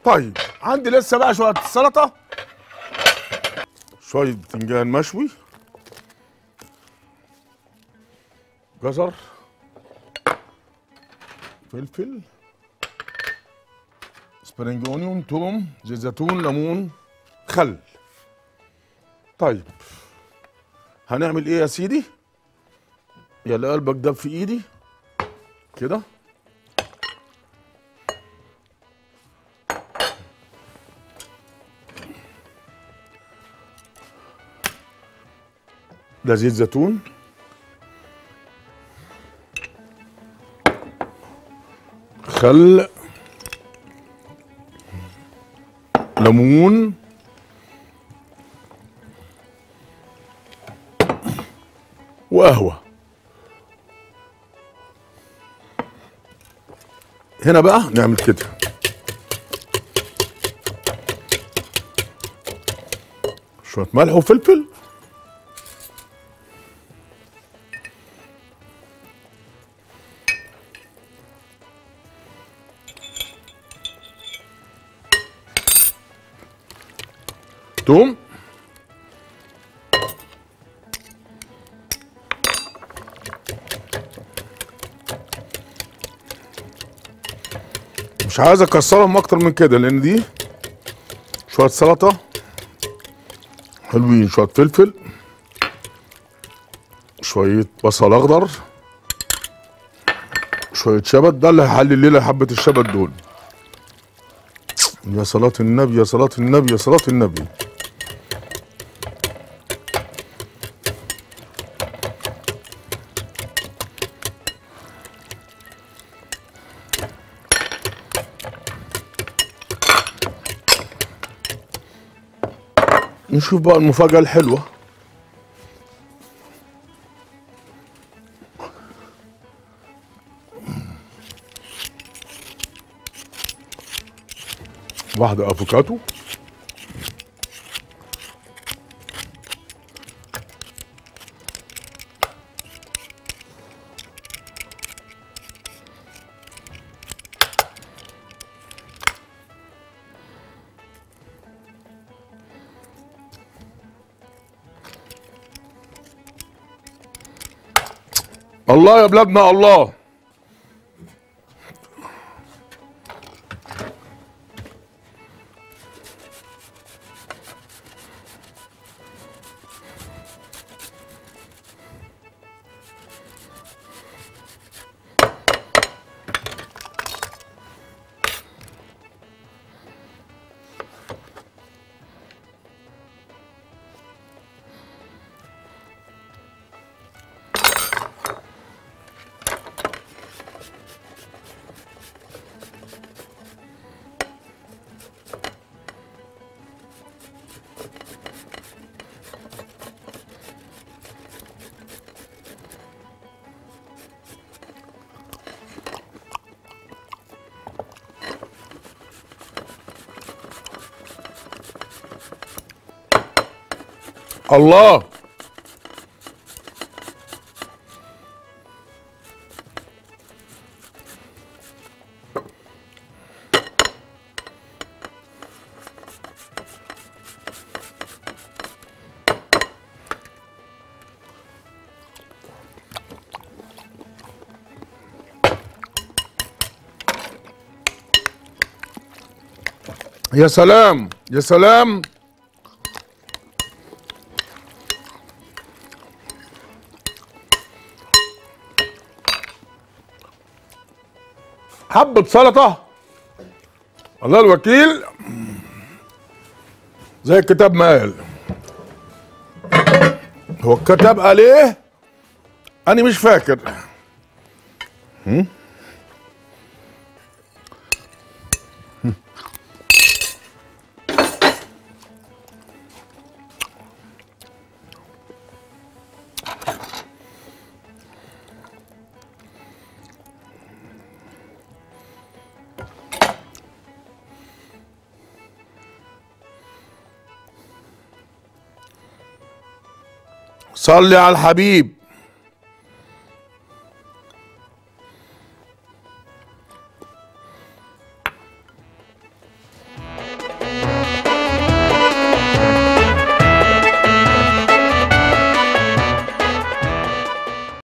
طيب عندي لسه بقى شويه سلطه شويه بتنجان مشوي جزر فلفل سبرينج اونيون توم زيت زيتون ليمون خل طيب هنعمل ايه يا سيدي يا اللي قلبك دب في ايدي كده ده زيت زيتون خل ليمون وقهوة هنا بقى نعمل كده شوية ملح وفلفل توم مش عايز اكسرهم اكتر من كده لان دي شويه سلطه حلوين شويه فلفل شويه بصل اخضر شويه شبت ده اللي هيحلي الليله حبه الشبت دول يا صلاة النبي يا صلاة النبي يا صلاة النبي نشوف بقى المفاجأة الحلوة واحدة افوكاتو الله يا بلادنا الله الله يا سلام يا سلام حبة سلطة الله الوكيل زي الكتاب ما قال هو الكتاب قال ايه؟ أنا مش فاكر هم؟ صلي على الحبيب